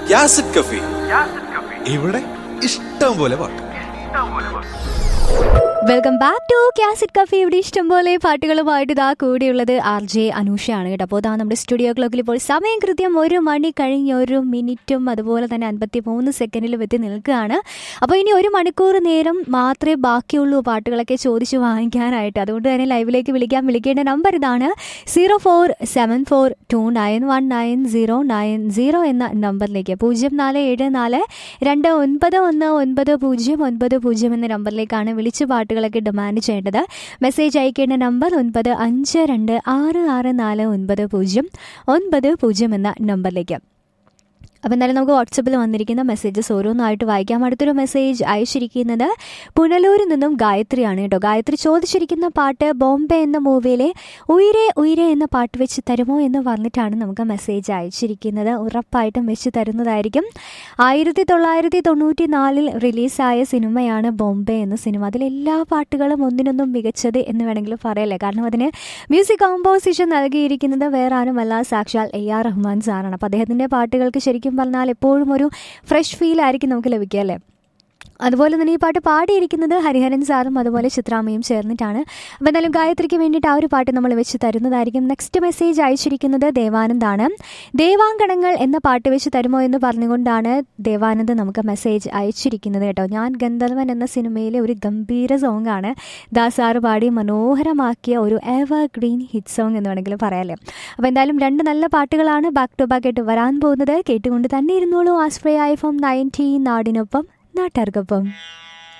യാസിഡ് കഫി ഇവിടെ ഇഷ്ടം പോലെ പാട്ട് welcome back to cassette cafe ഇവിടെ ഇഷ്ടംപോലെ പാട്ടുകളുമായിട്ട് ഇതാ കൂടിയുള്ളത് ആർ ജെ അനൂഷയാണ് കേട്ടോ അപ്പോൾ ഇതാ നമ്മുടെ സ്റ്റുഡിയോ ക്ലോക്കിൽ ഇപ്പോൾ സമയം കൃത്യം ഒരു മണി കഴിഞ്ഞ് ഒരു മിനിറ്റും അതുപോലെ തന്നെ അൻപത്തി മൂന്ന് സെക്കൻഡിലും എത്തി നിൽക്കുകയാണ് അപ്പോൾ ഇനി ഒരു മണിക്കൂർ നേരം മാത്രമേ ബാക്കിയുള്ളൂ പാട്ടുകളൊക്കെ ചോദിച്ച് വാങ്ങിക്കാനായിട്ട് അതുകൊണ്ട് തന്നെ ലൈവിലേക്ക് വിളിക്കാൻ വിളിക്കേണ്ട നമ്പർ ഇതാണ് zero four seven four two nine one nine zero nine zero എന്ന നമ്പറിലേക്ക് പൂജ്യം നാല് ഏഴ് നാല് രണ്ട് ഒൻപത് ഒന്ന് ഒൻപത് പൂജ്യം ഒൻപത് പൂജ്യം എന്ന നമ്പറിലേക്കാണ് വിളിച്ച് പാട്ടുകളൊക്കെ ഡിമാൻഡ് ചെയ്യേണ്ടത് മെസ്സേജ് അയക്കേണ്ട നമ്പർ ഒൻപത് അഞ്ച് രണ്ട് ആറ് ആറ് നാല് ഒൻപത് പൂജ്യം ഒൻപത് പൂജ്യം എന്ന നമ്പറിലേക്ക് അപ്പോൾ എന്തായാലും നമുക്ക് വാട്സപ്പിൽ വന്നിരിക്കുന്ന മെസ്സേജസ് ഓരോന്നായിട്ട് വായിക്കാം അടുത്തൊരു മെസ്സേജ് അയച്ചിരിക്കുന്നത് പുനലൂരിൽ നിന്നും ഗായത്രിയാണ് കേട്ടോ ഗായത്രി ചോദിച്ചിരിക്കുന്ന പാട്ട് ബോംബെ എന്ന മൂവിയിലെ ഉയരെ ഉയരെ എന്ന പാട്ട് വെച്ച് തരുമോ എന്ന് പറഞ്ഞിട്ടാണ് നമുക്ക് മെസ്സേജ് അയച്ചിരിക്കുന്നത് ഉറപ്പായിട്ടും വെച്ച് തരുന്നതായിരിക്കും ആയിരത്തി തൊള്ളായിരത്തി തൊണ്ണൂറ്റി നാലിൽ റിലീസായ സിനിമയാണ് ബോംബെ എന്ന സിനിമ അതിൽ എല്ലാ പാട്ടുകളും ഒന്നിനൊന്നും മികച്ചത് എന്ന് വേണമെങ്കിൽ പറയല്ലേ കാരണം അതിന് മ്യൂസിക് കോമ്പോസിഷൻ നൽകിയിരിക്കുന്നത് വേറെ ആരുമല്ല സാക്ഷാൽ എ ആർ റഹ്മാൻ സാറാണ് അപ്പോൾ അദ്ദേഹത്തിൻ്റെ പാട്ടുകൾക്ക് ശരിക്കും പറഞ്ഞാൽ എപ്പോഴും ഒരു ഫ്രഷ് ഫീൽ ആയിരിക്കും നമുക്ക് ലഭിക്കുക അല്ലേ അതുപോലെ തന്നെ ഈ പാട്ട് പാടിയിരിക്കുന്നത് ഹരിഹരൻ സാറും അതുപോലെ ചിത്രാമ്മയും ചേർന്നിട്ടാണ് അപ്പോൾ എന്തായാലും ഗായത്രിക്ക് വേണ്ടിയിട്ട് ആ ഒരു പാട്ട് നമ്മൾ വെച്ച് തരുന്നതായിരിക്കും നെക്സ്റ്റ് മെസ്സേജ് അയച്ചിരിക്കുന്നത് ദേവാനന്ദാണ് ദേവാങ്കണങ്ങൾ എന്ന പാട്ട് വെച്ച് തരുമോ എന്ന് പറഞ്ഞുകൊണ്ടാണ് ദേവാനന്ദ് നമുക്ക് മെസ്സേജ് അയച്ചിരിക്കുന്നത് കേട്ടോ ഞാൻ ഗന്ധർവൻ എന്ന സിനിമയിലെ ഒരു ഗംഭീര സോങ് ആണ് ദാസാറ് പാടി മനോഹരമാക്കിയ ഒരു എവർ ഗ്രീൻ ഹിറ്റ് സോങ് എന്ന് വേണമെങ്കിൽ പറയാമല്ലേ അപ്പോൾ എന്തായാലും രണ്ട് നല്ല പാട്ടുകളാണ് ബാക്ക് ടു ബാക്ക് ആയിട്ട് വരാൻ പോകുന്നത് കേട്ടുകൊണ്ട് തന്നെ ഇരുന്നോളൂ ആശ്രയ ഐ ഫോം നയൻറ്റീൻ നാടിനൊപ്പം നാട്ടുകാർക്കൊപ്പം